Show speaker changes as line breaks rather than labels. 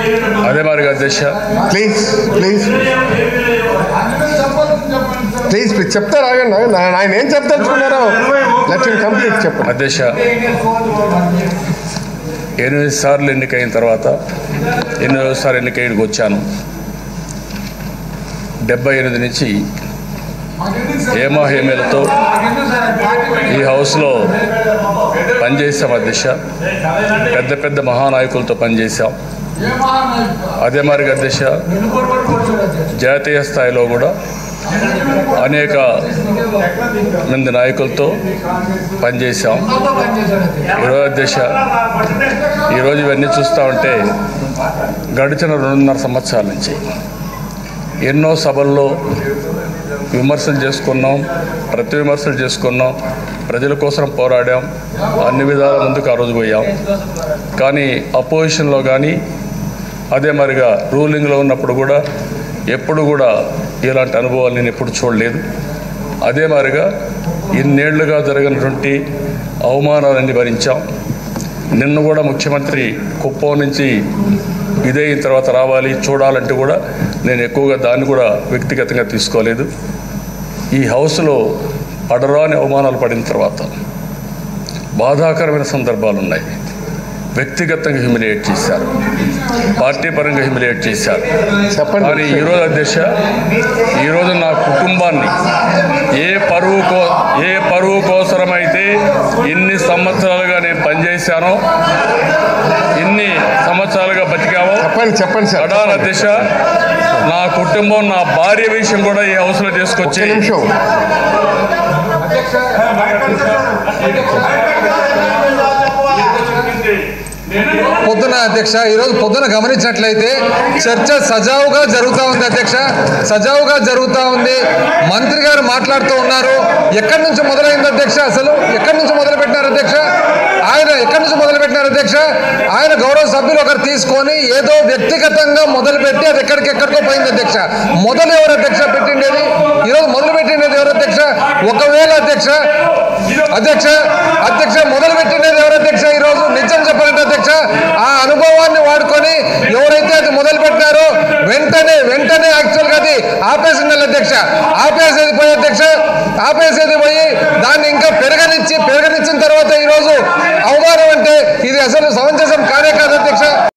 అదే మరి అధ్యక్ష
ప్లీజ్ ప్లీజ్ ప్లీజ్ ప్లీజ్ చెప్తారు ఆగండి ఆగండి. ఆయన ఆయన ఏం చెప్తారు లెట్ కంప్లీట్ చెప్పండి
అధ్యక్ష ఎనిమిది సార్లు ఎన్నికైన తర్వాత ఎనిమిదోసారి ఎన్నికైనకి వచ్చాను డెబ్బై ఎనిమిది నుంచి హేమాహేమేలతో ఈ హౌస్లో పనిచేసాం అధ్యక్ష పెద్ద పెద్ద మహానాయకులతో పనిచేశాం అదే మరి అధ్యక్ష జాతీయ స్థాయిలో కూడా అనేక మంది నాయకులతో పనిచేశాం ఈరోజు అధ్యక్ష ఈరోజు ఇవన్నీ చూస్తూ ఉంటే గడిచిన రెండున్నర సంవత్సరాల నుంచి ఎన్నో సభల్లో విమర్శలు చేసుకున్నాం ప్రతి విమర్శలు చేసుకున్నాం ప్రజల కోసం పోరాడాం అన్ని విధాల ముందుకు ఆ రోజు పోయాం కానీ అపోజిషన్లో కానీ అదే మరిగా రూలింగ్లో ఉన్నప్పుడు కూడా ఎప్పుడు కూడా ఇలాంటి అనుభవాలు నేను ఎప్పుడు చూడలేదు అదే మాదిరిగా ఇన్నేళ్లుగా జరిగినటువంటి అవమానాలన్నీ భరించాం నిన్న కూడా ముఖ్యమంత్రి కుప్పం నుంచి ఇదైన తర్వాత రావాలి చూడాలంటే కూడా నేను ఎక్కువగా దాన్ని కూడా వ్యక్తిగతంగా తీసుకోలేదు ఈ హౌస్లో పడరాని అవమానాలు పడిన తర్వాత బాధాకరమైన సందర్భాలు ఉన్నాయి వ్యక్తిగతంగా హ్యూమిలియేట్ చేశారు పార్టీ పరంగా హ్యూమిలియేట్ చేశారు
చెప్పండి.
కానీ ఈరోజు అధ్యక్ష ఈరోజు నా కుటుంబాన్ని ఏ పరువు కో ఏ పరువు కోసరమైతే ఇన్ని సంవత్సరాలుగా నేను పనిచేశానో ఇన్ని సంవత్సరాలుగా బతికామో
చెప్పండి చెప్పండి సార్
ప్రధాన అధ్యక్ష నా కుటుంబం నా భార్య విషయం కూడా ఈ హౌస్లో
ఒక్క
తీసుకొచ్చి
నిమిషం
పొద్దున అధ్యక్ష ఈరోజు పొద్దున గమనించినట్లయితే చర్చ సజావుగా జరుగుతూ ఉంది అధ్యక్ష సజావుగా జరుగుతూ ఉంది మంత్రి గారు మాట్లాడుతూ ఉన్నారు ఎక్కడి నుంచి మొదలైంది అధ్యక్ష అసలు ఎక్కడి నుంచి మొదలు పెట్టినారు అధ్యక్ష ఆయన ఎక్కడి నుంచి మొదలు పెట్టినారు అధ్యక్ష ఆయన గౌరవ సభ్యులు ఒకరు తీసుకొని ఏదో వ్యక్తిగతంగా మొదలుపెట్టి అది ఎక్కడికెక్కడికో పోయింది అధ్యక్ష మొదలు ఎవరు అధ్యక్ష పెట్టిండేది ఈరోజు మొదలు పెట్టిండేది ఎవరు అధ్యక్ష ఒకవేళ అధ్యక్ష అధ్యక్ష అధ్యక్ష మొదలు పెట్టినది ఎవరు అధ్యక్ష ఈ రోజు నిజం చెప్పాలంటే అధ్యక్ష ఆ అనుభవాన్ని వాడుకొని ఎవరైతే అది మొదలు పెట్టారో వెంటనే వెంటనే యాక్చువల్ గా అది ఆపేసిండాలి అధ్యక్ష ఆపేసేది పోయి అధ్యక్ష ఆపేసేది పోయి దాన్ని ఇంకా పెరగనిచ్చి పెరగనిచ్చిన తర్వాత ఈ రోజు అవమానం అంటే ఇది అసలు సమంజసం కానే కాదు అధ్యక్ష